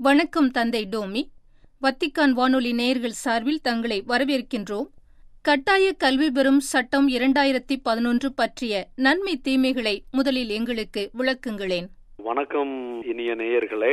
வணக்கம் தந்தை டோமி வத்திக்கான் வானொலி நேயர்கள் சார்பில் தங்களை வரவேற்கின்றோம் கட்டாய கல்வி பெறும் சட்டம் இரண்டாயிரத்தி பதினொன்று பற்றிய நன்மை தீமைகளை முதலில் எங்களுக்கு விளக்குங்களேன் வணக்கம் இனிய நேயர்களே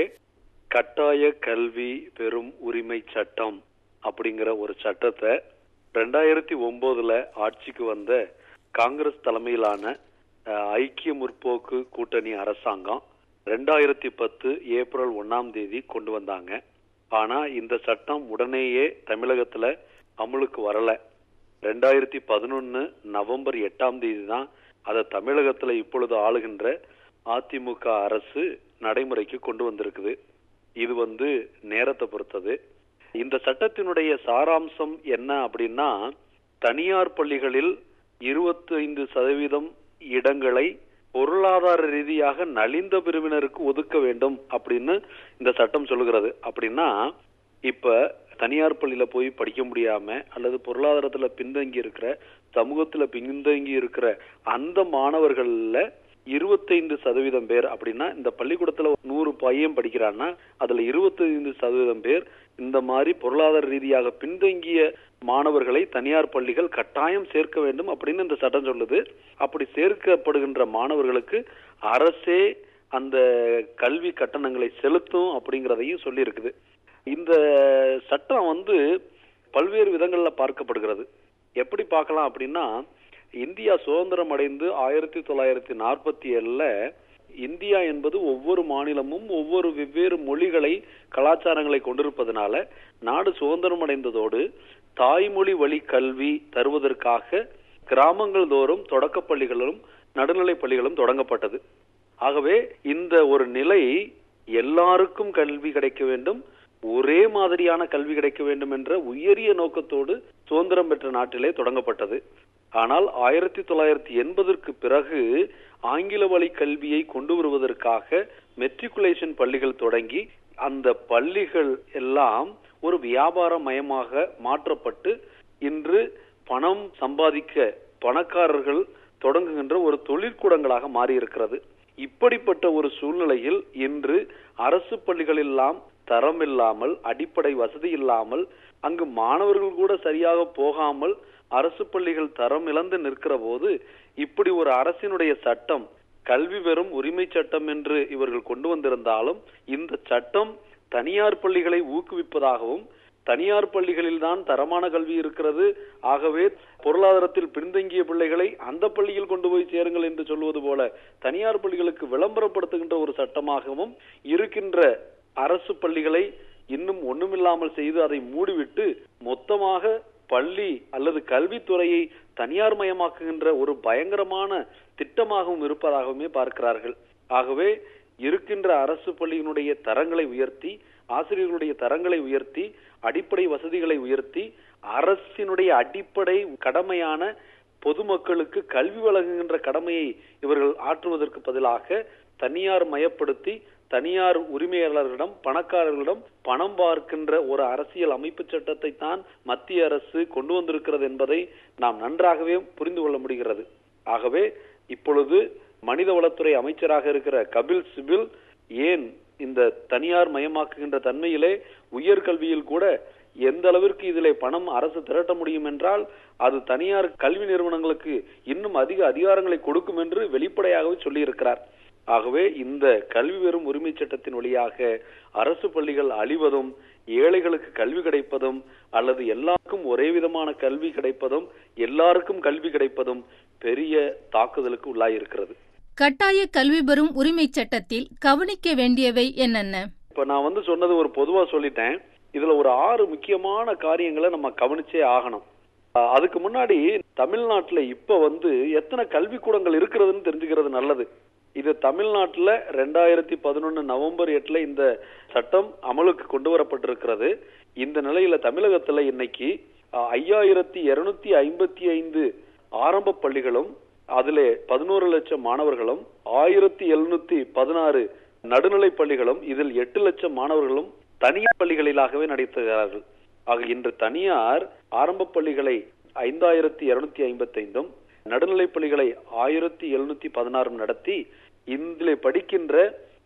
கட்டாய கல்வி பெறும் உரிமை சட்டம் அப்படிங்கிற ஒரு சட்டத்தை ரெண்டாயிரத்தி ஒன்பதுல ஆட்சிக்கு வந்த காங்கிரஸ் தலைமையிலான அஹ், ஐக்கிய முற்போக்கு கூட்டணி அரசாங்கம் ரெண்டாயிரத்தி பத்து ஏப்ரல் ஒன்னாம் தேதி கொண்டு வந்தாங்க ஆனா இந்த சட்டம் உடனேயே தமிழகத்துல அமலுக்கு வரல ரெண்டாயிரத்தி பதினொன்னு நவம்பர் எட்டாம் தேதி தான் அதை தமிழகத்துல இப்பொழுது ஆளுகின்ற அதிமுக அரசு நடைமுறைக்கு கொண்டு வந்திருக்குது இது வந்து நேரத்தை பொறுத்தது இந்த சட்டத்தினுடைய சாராம்சம் என்ன அப்படின்னா தனியார் பள்ளிகளில் இருபத்தைந்து சதவீதம் இடங்களை பொருளாதார ரீதியாக நலிந்த பிரிவினருக்கு ஒதுக்க வேண்டும் அப்படின்னு இந்த சட்டம் சொல்லுகிறது அப்படின்னா இப்ப தனியார் பள்ளியில போய் படிக்க முடியாம அல்லது பொருளாதாரத்துல பின்தங்கி இருக்கிற சமூகத்துல பின்தங்கி இருக்கிற அந்த மாணவர்கள்ல இருபத்தைந்து சதவீதம் பேர் அப்படின்னா இந்த பள்ளிக்கூடத்துல நூறு பையன் படிக்கிறான்னா அதுல இருபத்தைந்து சதவீதம் பேர் இந்த மாதிரி பொருளாதார ரீதியாக பின்தங்கிய மாணவர்களை தனியார் பள்ளிகள் கட்டாயம் சேர்க்க வேண்டும் அப்படின்னு இந்த சட்டம் சொல்லுது அப்படி சேர்க்கப்படுகின்ற மாணவர்களுக்கு அரசே அந்த கல்வி கட்டணங்களை செலுத்தும் அப்படிங்கிறதையும் சொல்லி இருக்குது இந்த சட்டம் வந்து பல்வேறு விதங்கள்ல பார்க்கப்படுகிறது எப்படி பார்க்கலாம் அப்படின்னா இந்தியா சுதந்திரம் அடைந்து ஆயிரத்தி தொள்ளாயிரத்தி நாற்பத்தி ஏழுல இந்தியா என்பது ஒவ்வொரு மாநிலமும் ஒவ்வொரு வெவ்வேறு மொழிகளை கலாச்சாரங்களை கொண்டிருப்பதனால நாடு சுதந்திரம் அடைந்ததோடு தாய்மொழி வழி கல்வி தருவதற்காக கிராமங்கள் தோறும் தொடக்கப் பள்ளிகளும் நடுநிலை பள்ளிகளும் தொடங்கப்பட்டது ஆகவே இந்த ஒரு நிலை எல்லாருக்கும் கல்வி கிடைக்க வேண்டும் ஒரே மாதிரியான கல்வி கிடைக்க வேண்டும் என்ற உயரிய நோக்கத்தோடு சுதந்திரம் பெற்ற நாட்டிலே தொடங்கப்பட்டது ஆனால் ஆயிரத்தி தொள்ளாயிரத்தி எண்பதற்கு பிறகு ஆங்கில வழி கல்வியை கொண்டு வருவதற்காக மெட்ரிகுலேஷன் பள்ளிகள் தொடங்கி அந்த பள்ளிகள் எல்லாம் ஒரு வியாபார மயமாக மாற்றப்பட்டு இன்று பணம் சம்பாதிக்க பணக்காரர்கள் தொடங்குகின்ற ஒரு தொழிற்கூடங்களாக மாறியிருக்கிறது இப்படிப்பட்ட ஒரு சூழ்நிலையில் இன்று அரசு பள்ளிகள் எல்லாம் தரம் இல்லாமல் அடிப்படை வசதி இல்லாமல் அங்கு மாணவர்கள் கூட சரியாக போகாமல் அரசு பள்ளிகள் தரம் இழந்து நிற்கிற போது இப்படி ஒரு அரசினுடைய சட்டம் கல்வி பெறும் உரிமை சட்டம் என்று இவர்கள் கொண்டு வந்திருந்தாலும் இந்த சட்டம் தனியார் பள்ளிகளை ஊக்குவிப்பதாகவும் தனியார் பள்ளிகளில் தான் தரமான கல்வி இருக்கிறது ஆகவே பொருளாதாரத்தில் பின்தங்கிய பிள்ளைகளை அந்த பள்ளியில் கொண்டு போய் சேருங்கள் என்று சொல்வது போல தனியார் பள்ளிகளுக்கு விளம்பரப்படுத்துகின்ற ஒரு சட்டமாகவும் இருக்கின்ற அரசு பள்ளிகளை இன்னும் ஒண்ணுமில்லாமல் செய்து அதை மூடிவிட்டு மொத்தமாக பள்ளி அல்லது கல்வித்துறையை தனியார் மயமாக்குகின்ற ஒரு பயங்கரமான திட்டமாகவும் இருப்பதாகவுமே பார்க்கிறார்கள் ஆகவே இருக்கின்ற அரசு பள்ளியினுடைய தரங்களை உயர்த்தி ஆசிரியர்களுடைய தரங்களை உயர்த்தி அடிப்படை வசதிகளை உயர்த்தி அரசினுடைய அடிப்படை கடமையான பொதுமக்களுக்கு கல்வி வழங்குகின்ற கடமையை இவர்கள் ஆற்றுவதற்கு பதிலாக தனியார் மயப்படுத்தி தனியார் உரிமையாளர்களிடம் பணக்காரர்களிடம் பணம் பார்க்கின்ற ஒரு அரசியல் அமைப்பு சட்டத்தை தான் மத்திய அரசு கொண்டு வந்திருக்கிறது என்பதை நாம் நன்றாகவே புரிந்து கொள்ள முடிகிறது ஆகவே இப்பொழுது மனிதவளத்துறை அமைச்சராக இருக்கிற கபில் சிபில் ஏன் இந்த தனியார் மயமாக்குகின்ற தன்மையிலே உயர்கல்வியில் கூட எந்த அளவிற்கு இதிலே பணம் அரசு திரட்ட முடியும் என்றால் அது தனியார் கல்வி நிறுவனங்களுக்கு இன்னும் அதிக அதிகாரங்களை கொடுக்கும் என்று வெளிப்படையாகவே சொல்லியிருக்கிறார் ஆகவே இந்த கல்வி பெறும் உரிமை சட்டத்தின் வழியாக அரசு பள்ளிகள் அழிவதும் ஏழைகளுக்கு கல்வி கிடைப்பதும் அல்லது எல்லாருக்கும் ஒரே விதமான கல்வி கிடைப்பதும் எல்லாருக்கும் கல்வி கிடைப்பதும் பெரிய தாக்குதலுக்கு உள்ளாயிருக்கிறது கட்டாய கல்வி பெறும் உரிமை சட்டத்தில் கவனிக்க வேண்டியவை என்னென்ன இப்ப நான் வந்து சொன்னது ஒரு பொதுவா சொல்லிட்டேன் இதுல ஒரு ஆறு முக்கியமான காரியங்களை நம்ம கவனிச்சே ஆகணும் அஹ் அதுக்கு முன்னாடி தமிழ்நாட்டுல இப்ப வந்து எத்தனை கல்விக்கூடங்கள் இருக்கிறதுன்னு தெரிஞ்சுக்கிறது நல்லது இது தமிழ்நாட்டுல ரெண்டாயிரத்தி பதினொன்னு நவம்பர் எட்டுல இந்த சட்டம் அமலுக்கு கொண்டு வரப்பட்டிருக்கிறது இந்த நிலையில தமிழகத்துல இன்னைக்கு அஹ், ஐயாயிரத்தி இருநூத்தி ஐம்பத்தி ஐந்து ஆரம்ப பள்ளிகளும் அதிலே பதினோரு லட்சம் மாணவர்களும் ஆயிரத்தி எழுநூத்தி பதினாறு நடுநிலை பள்ளிகளும் இதில் எட்டு லட்சம் மாணவர்களும் தனியார் பள்ளிகளிலாகவே நடத்துகிறார்கள் ஆக இன்று தனியார் ஆரம்ப பள்ளிகளை ஐந்தாயிரத்தி இருநூத்தி ஐம்பத்தி ஐந்தும் நடுநிலை பள்ளிகளை ஆயிரத்தி எழுநூத்தி பதினாறும் நடத்தி இதிலே படிக்கின்ற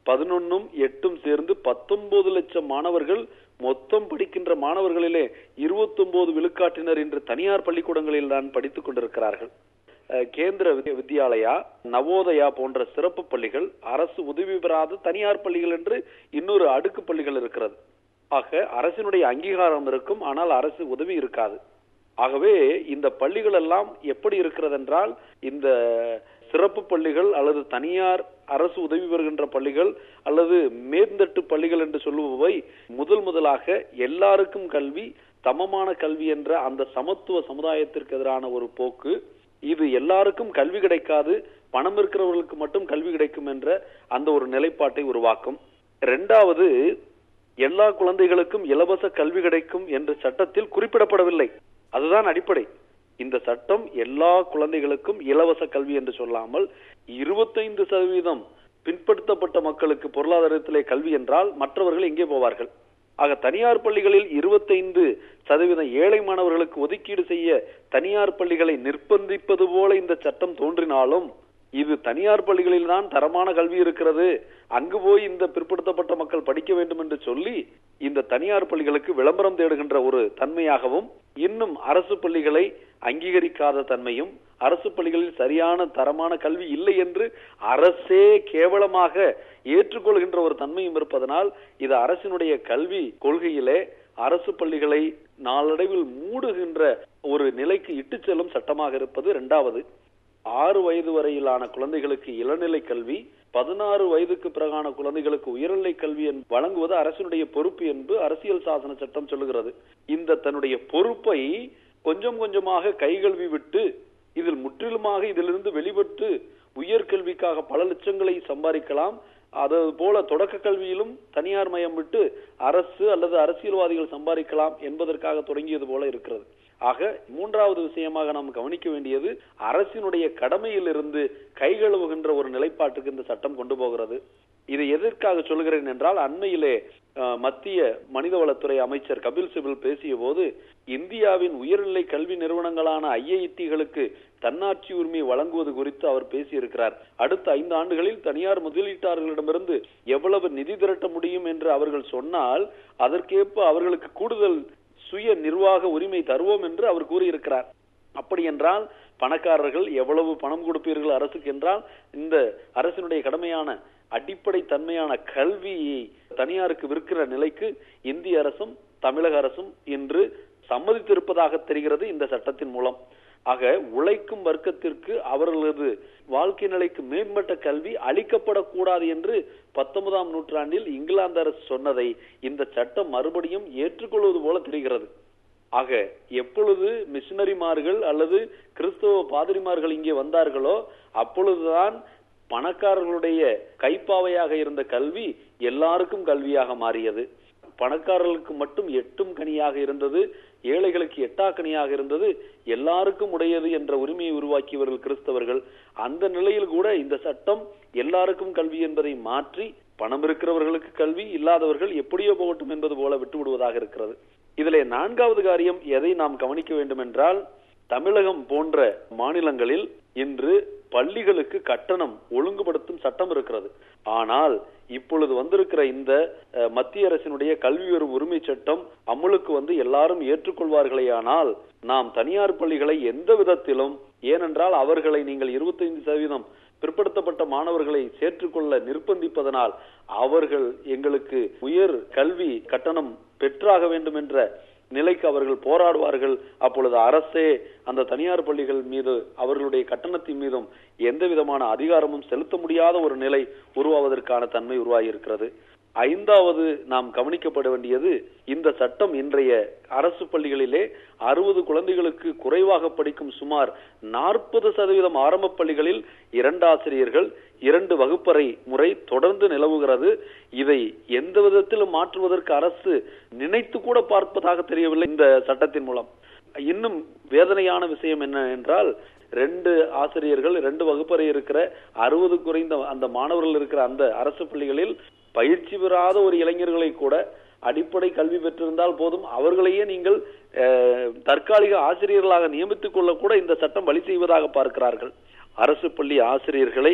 பதினொன்னும் எட்டும் சேர்ந்து பத்தொன்பது லட்சம் மாணவர்கள் மொத்தம் படிக்கின்ற மாணவர்களிலே இருபத்தொன்பது விழுக்காட்டினர் இன்று தனியார் பள்ளிக்கூடங்களில் தான் படித்துக் கொண்டிருக்கிறார்கள் அஹ், கேந்திர வித்ய- வித்யாலயா நவோதயா போன்ற சிறப்பு பள்ளிகள் அரசு உதவி பெறாத தனியார் பள்ளிகள் என்று இன்னொரு அடுக்கு பள்ளிகள் இருக்கிறது ஆக அரசினுடைய அங்கீகாரம் இருக்கும் ஆனால் அரசு உதவி இருக்காது ஆகவே இந்த பள்ளிகள் எல்லாம் எப்படி இருக்கிறது என்றால் இந்த சிறப்பு பள்ளிகள் அல்லது தனியார் அரசு உதவி பெறுகின்ற பள்ளிகள் அல்லது மேந்தட்டு பள்ளிகள் என்று சொல்லுபவை முதல் முதலாக எல்லாருக்கும் கல்வி சமமான கல்வி என்ற அந்த சமத்துவ சமுதாயத்திற்கு எதிரான ஒரு போக்கு இது எல்லாருக்கும் கல்வி கிடைக்காது பணம் இருக்கிறவர்களுக்கு மட்டும் கல்வி கிடைக்கும் என்ற அந்த ஒரு நிலைப்பாட்டை உருவாக்கும் இரண்டாவது எல்லா குழந்தைகளுக்கும் இலவச கல்வி கிடைக்கும் என்ற சட்டத்தில் குறிப்பிடப்படவில்லை அதுதான் அடிப்படை இந்த சட்டம் எல்லா குழந்தைகளுக்கும் இலவச கல்வி என்று சொல்லாமல் இருபத்தைந்து சதவீதம் பின்படுத்தப்பட்ட மக்களுக்கு பொருளாதாரத்திலே கல்வி என்றால் மற்றவர்கள் எங்கே போவார்கள் ஆக தனியார் பள்ளிகளில் இருபத்தைந்து சதவீதம் ஏழை மாணவர்களுக்கு ஒதுக்கீடு செய்ய தனியார் பள்ளிகளை நிர்பந்திப்பது போல இந்த சட்டம் தோன்றினாலும் இது தனியார் பள்ளிகளில் தான் தரமான கல்வி இருக்கிறது அங்கு போய் இந்த பிற்படுத்தப்பட்ட மக்கள் படிக்க வேண்டும் என்று சொல்லி இந்த தனியார் பள்ளிகளுக்கு விளம்பரம் தேடுகின்ற ஒரு தன்மையாகவும் இன்னும் அரசு பள்ளிகளை அங்கீகரிக்காத தன்மையும் அரசு பள்ளிகளில் சரியான தரமான கல்வி இல்லை என்று அரசே கேவலமாக ஏற்றுக்கொள்கின்ற ஒரு தன்மையும் இருப்பதனால் இது அரசினுடைய கல்வி கொள்கையிலே அரசு பள்ளிகளை நாளடைவில் மூடுகின்ற ஒரு நிலைக்கு இட்டுச் செல்லும் சட்டமாக இருப்பது இரண்டாவது ஆறு வயது வரையிலான குழந்தைகளுக்கு இளநிலை கல்வி பதினாறு வயதுக்கு பிறகான குழந்தைகளுக்கு உயர்நிலை கல்வி என்- வழங்குவது அரசினுடைய பொறுப்பு என்று அரசியல் சாசன சட்டம் சொல்லுகிறது இந்த தன்னுடைய பொறுப்பை கொஞ்சம் கொஞ்சமாக கைகழுவி விட்டு இதில் முற்றிலுமாக இதிலிருந்து வெளிப்பட்டு உயர்கல்விக்காக பல லட்சங்களை சம்பாதிக்கலாம் அது போல தொடக்க கல்வியிலும் தனியார் மயம் விட்டு அரசு அல்லது அரசியல்வாதிகள் சம்பாதிக்கலாம் என்பதற்காக தொடங்கியது போல இருக்கிறது ஆக மூன்றாவது விஷயமாக நாம் கவனிக்க வேண்டியது அரசினுடைய கடமையிலிருந்து கைகழுவுகின்ற ஒரு நிலைப்பாட்டுக்கு இந்த சட்டம் கொண்டு போகிறது இதை எதற்காக சொல்கிறேன் என்றால் அண்மையிலே அஹ், மத்திய மனிதவளத்துறை அமைச்சர் கபில் சிபில் பேசிய போது இந்தியாவின் உயர்நிலை கல்வி நிறுவனங்களான ஐஐடிகளுக்கு தன்னாட்சி உரிமை வழங்குவது குறித்து அவர் பேசியிருக்கிறார் அடுத்த ஐந்து ஆண்டுகளில் தனியார் முதலீட்டாளர்களிடமிருந்து எவ்வளவு நிதி திரட்ட முடியும் என்று அவர்கள் சொன்னால் அதற்கேற்ப அவர்களுக்கு கூடுதல் சுய நிர்வாக உரிமை தருவோம் என்று அவர் கூறியிருக்கிறார் அப்படி என்றால் பணக்காரர்கள் எவ்வளவு பணம் கொடுப்பீர்கள் அரசுக்கு என்றால் இந்த அரசினுடைய கடமையான அடிப்படை தன்மையான கல்வியை தனியாருக்கு விற்கிற நிலைக்கு இந்திய அரசும் தமிழக அரசும் இன்று சம்மதித்திருப்பதாக தெரிகிறது இந்த சட்டத்தின் மூலம் ஆக உழைக்கும் வர்க்கத்திற்கு அவர்களது வாழ்க்கை நிலைக்கு மேம்பட்ட கல்வி அளிக்கப்படக்கூடாது என்று பத்தொன்பதாம் நூற்றாண்டில் இங்கிலாந்து அரசு சொன்னதை இந்த சட்டம் மறுபடியும் ஏற்றுக்கொள்வது போல தெரிகிறது ஆக எப்பொழுது மிஷினரிமார்கள் அல்லது கிறிஸ்தவ பாதிரிமார்கள் இங்கே வந்தார்களோ அப்பொழுதுதான் பணக்காரர்களுடைய கைப்பாவையாக இருந்த கல்வி எல்லாருக்கும் கல்வியாக மாறியது பணக்காரர்களுக்கு மட்டும் எட்டும் கனியாக இருந்தது ஏழைகளுக்கு எட்டா கனியாக இருந்தது எல்லாருக்கும் உடையது என்ற உரிமையை உருவாக்கியவர்கள் கிறிஸ்தவர்கள் அந்த நிலையில் கூட இந்த சட்டம் எல்லாருக்கும் கல்வி என்பதை மாற்றி பணம் இருக்கிறவர்களுக்கு கல்வி இல்லாதவர்கள் எப்படியோ போகட்டும் என்பது போல விட்டு விடுவதாக இருக்கிறது இதிலே நான்காவது காரியம் எதை நாம் கவனிக்க வேண்டும் என்றால் தமிழகம் போன்ற மாநிலங்களில் இன்று பள்ளிகளுக்கு கட்டணம் ஒழுங்குபடுத்தும் சட்டம் இருக்கிறது ஆனால் இப்பொழுது வந்திருக்கிற இந்த அஹ், மத்திய அரசினுடைய கல்வி பெறும் உரிமை சட்டம் அமுலுக்கு வந்து எல்லாரும் ஏற்றுக்கொள்வார்களேயானால் நாம் தனியார் பள்ளிகளை எந்த விதத்திலும் ஏனென்றால் அவர்களை நீங்கள் இருபத்தைந்து சதவீதம் பிற்படுத்தப்பட்ட மாணவர்களை சேர்த்துக்கொள்ள நிர்பந்திப்பதனால் அவர்கள் எங்களுக்கு உயர் கல்வி கட்டணம் பெற்றாக வேண்டும் என்ற நிலைக்கு அவர்கள் போராடுவார்கள் அப்பொழுது அரசே அந்த தனியார் பள்ளிகள் மீது அவர்களுடைய கட்டணத்தின் மீதும் எந்த விதமான அதிகாரமும் செலுத்த முடியாத ஒரு நிலை உருவாவதற்கான தன்மை உருவாகி இருக்கிறது ஐந்தாவது நாம் கவனிக்கப்பட வேண்டியது இந்த சட்டம் இன்றைய அரசு பள்ளிகளிலே அறுபது குழந்தைகளுக்கு குறைவாக படிக்கும் சுமார் நாற்பது சதவீதம் ஆரம்ப பள்ளிகளில் இரண்டு ஆசிரியர்கள் இரண்டு வகுப்பறை முறை தொடர்ந்து நிலவுகிறது இதை எந்த விதத்திலும் மாற்றுவதற்கு அரசு நினைத்து கூட பார்ப்பதாக தெரியவில்லை இந்த சட்டத்தின் மூலம் இன்னும் வேதனையான விஷயம் என்ன என்றால் ரெண்டு ஆசிரியர்கள் ரெண்டு வகுப்பறை இருக்கிற அறுபது குறைந்த அந்த மாணவர்கள் இருக்கிற அந்த அரசு பள்ளிகளில் பயிற்சி பெறாத ஒரு இளைஞர்களை கூட அடிப்படை கல்வி பெற்றிருந்தால் போதும் அவர்களையே நீங்கள் அஹ், தற்காலிக ஆசிரியர்களாக நியமித்துக் கொள்ள கூட இந்த சட்டம் வழி செய்வதாக பார்க்கிறார்கள் அரசு பள்ளி ஆசிரியர்களை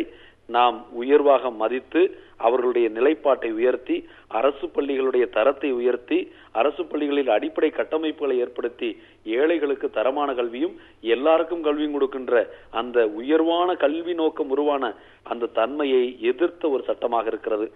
நாம் உயர்வாக மதித்து அவர்களுடைய நிலைப்பாட்டை உயர்த்தி அரசு பள்ளிகளுடைய தரத்தை உயர்த்தி அரசு பள்ளிகளில் அடிப்படை கட்டமைப்புகளை ஏற்படுத்தி ஏழைகளுக்கு தரமான கல்வியும் எல்லாருக்கும் கல்வியும் கொடுக்கின்ற அந்த உயர்வான கல்வி நோக்கம் உருவான அந்த தன்மையை எதிர்த்த ஒரு சட்டமாக இருக்கிறது